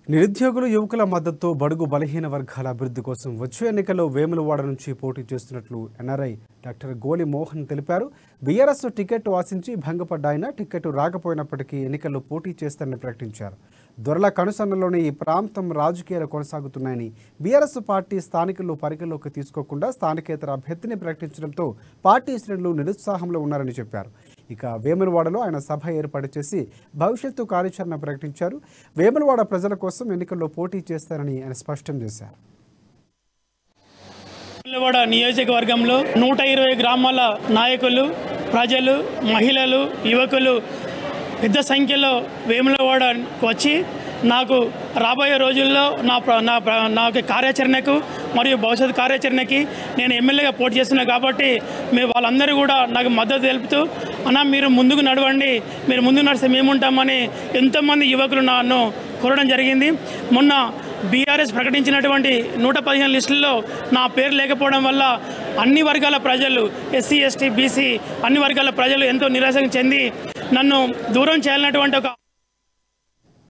నిరుద్యోగులు యువకుల మద్దతు బడుగు బలహీన వర్గాల అభివృద్ధి కోసం వచ్చే ఎన్నికల్లో వేములవాడ నుంచి పోటీ చేస్తున్నట్లు ఎన్ఆర్ఐ డాక్టర్ గోలి మోహన్ తెలిపారు బీఆర్ఎస్ టికెట్ ఆశించి భంగపడ్డ ఆయన టికెట్ రాకపోయినప్పటికీ ఎన్నికల్లో పోటీ చేస్తారని ప్రకటించారు దొరల కనుసన్నలోని ఈ ప్రాంతం రాజకీయాలు కొనసాగుతున్నాయని బీఆర్ఎస్ పార్టీ స్థానికులు పరిగణలోకి తీసుకోకుండా స్థానికేతర అభ్యర్థిని ప్రకటించడంతో పార్టీ శ్రేణులు నిరుత్సాహంలో ఉన్నారని చెప్పారు ఇక వేములవాడలో ఆయన సభ ఏర్పాటు చేసి భవిష్యత్తు కార్యాచరణ ప్రకటించారు వేములవాడ ప్రజల కోసం ఎన్నికల్లో పోటీ చేస్తారని ఆయన స్పష్టం చేశారు వేములవాడ నియోజకవర్గంలో నూట ఇరవై గ్రామాల నాయకులు ప్రజలు మహిళలు యువకులు పెద్ద సంఖ్యలో వేములవాడకు వచ్చి నాకు రాబోయే రోజుల్లో నా ప్ర- నా ప్ర- నా యొక్క కార్యాచరణకు మరియు భవిష్యత్ కార్యాచరణకి నేను ఎమ్మెల్యేగా పోటీ చేస్తున్నాను కాబట్టి మీరు వాళ్ళందరూ కూడా నాకు మద్దతు తెలుపుతూ అన్న మీరు ముందుకు నడవండి మీరు ముందుకు నడిస్తే మేము ఉంటామని ఎంతోమంది యువకులు నన్ను కోరడం జరిగింది మొన్న బీఆర్ఎస్ ప్రకటించినటువంటి నూట పదిహేను లిస్టుల్లో నా పేరు లేకపోవడం వల్ల అన్ని వర్గాల ప్రజలు ఎస్సీ ఎస్టీ బీసీ అన్ని వర్గాల ప్రజలు ఎంతో నిరాశ చెంది నన్ను దూరం చేయాలన్నటువంటి ఒక